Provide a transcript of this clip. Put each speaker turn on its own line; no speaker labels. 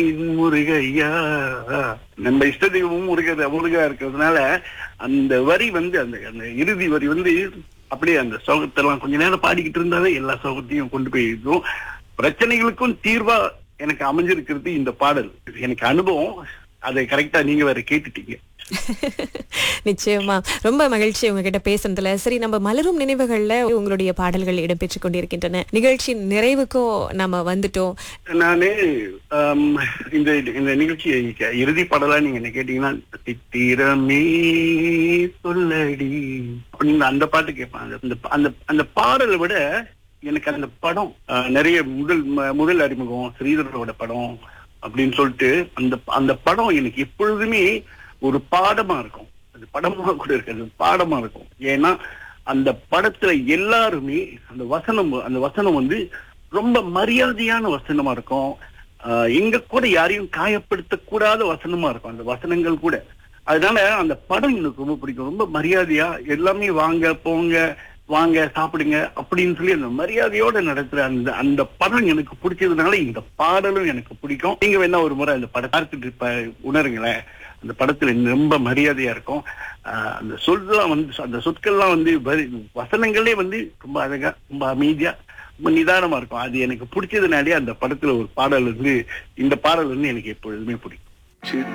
முருகையா நம்ம இஷ்ட தெய்வமும் முருக முருகா இருக்கிறதுனால அந்த வரி வந்து அந்த அந்த இறுதி வரி வந்து அப்படியே அந்த சோகத்தெல்லாம் கொஞ்ச நேரம் பாடிக்கிட்டு இருந்தாலே எல்லா சோகத்தையும் கொண்டு போய் இருக்கும் பிரச்சனைகளுக்கும் தீர்வா எனக்கு அமைஞ்சிருக்கிறது இந்த பாடல் எனக்கு அனுபவம் அதை கரெக்டா நீங்க வேற கேட்டுட்டீங்க
நிச்சயமா ரொம்ப மகிழ்ச்சி உங்ககிட்ட பேசுனதுல சரி நம்ம மலரும் நினைவுகள்ல உங்களுடைய பாடல்கள் இடம்பெற்றுக் கொண்டிருக்கின்றன நிகழ்ச்சி நிறைவுக்கும் நம்ம வந்துட்டோம்
நானு ஆம், இந்த இந்த நிகழ்ச்சி இறுதி பாடலா நீங்க என்ன கேட்டீங்கன்னா சித்திரமே சொல்லடி அப்படின்னு அந்த பாட்டு கேட்பேன் அந்த- அந்த அந்த அந்த பாடலை விட எனக்கு அந்த படம் ஆ, நிறைய முதல் ம- முதல் அறிமுகம் ஸ்ரீதரோட படம் அப்படின்னு சொல்லிட்டு அந்த அந்த படம் எனக்கு எப்பொழுதுமே ஒரு பாடமா இருக்கும் அது படமா கூட இருக்காது பாடமா இருக்கும் ஏன்னா அந்த படத்துல எல்லாருமே அந்த வசனம் அந்த வசனம் வந்து ரொம்ப மரியாதையான வசனமா இருக்கும் ஆஹ் எங்க கூட யாரையும் காயப்படுத்த கூடாத வசனமா இருக்கும் அந்த வசனங்கள் கூட அதனால அந்த படம் எனக்கு ரொம்ப பிடிக்கும் ரொம்ப மரியாதையா எல்லாமே வாங்க போங்க வாங்க சாப்பிடுங்க அப்படின்னு சொல்லி அந்த மரியாதையோட நடத்துற அந்த அந்த படம் எனக்கு பிடிச்சதுனால இந்த பாடலும் எனக்கு பிடிக்கும் நீங்க வேணா ஒரு முறை அந்த படம் பார்த்துட்டு இப்ப உணருங்களேன் அந்த படத்துல ரொம்ப மரியாதையா இருக்கும் ஆஹ் அந்த சொல்லலாம் வந்து அந்த சொற்கள்லாம் வந்து வரி- வசனங்களே வந்து ரொம்ப அழகா ரொம்ப அமைதியா ரொம்ப நிதானமா இருக்கும் அது எனக்கு பிடிச்சதுனாலே அந்த படத்துல ஒரு பாடல் வந்து இந்த பாடல் வந்து எனக்கு எப்பொழுதுமே பிடிக்கும்